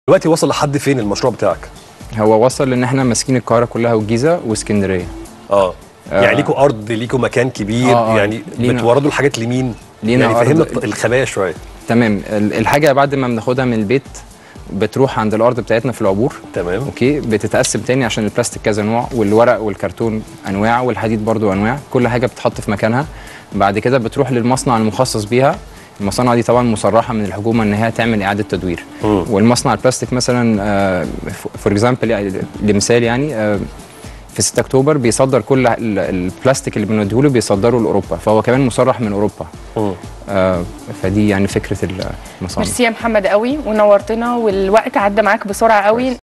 دلوقتي وصل لحد فين المشروع بتاعك هو وصل ان احنا ماسكين القاهره كلها والجيزه واسكندريه اه آه. يعني ليكوا ارض ليكوا مكان كبير آه، آه. يعني لينا- بتوردوا الحاجات لمين لينا يعني أرض- فهمنا الط- الخبايا شويه تمام ال- الحاجه بعد ما بناخدها من البيت بتروح عند الارض بتاعتنا في العبور تمام اوكي بتتقسم تاني عشان البلاستيك كذا نوع والورق والكرتون انواع والحديد برضو انواع كل حاجه بتتحط في مكانها بعد كده بتروح للمصنع المخصص بيها المصانع دي طبعا مصرحه من الحكومه ان هي تعمل اعاده تدوير مم. والمصنع البلاستيك مثلا فور اكزامبل يعني لمثال يعني آه، في 6 اكتوبر بيصدر كل ال- البلاستيك اللي بنديه له بيصدره لاوروبا فهو كمان مصرح من اوروبا مم. آه، فدي يعني فكره المصانع ميرسي يا محمد قوي ونورتنا والوقت عدى معاك بسرعه قوي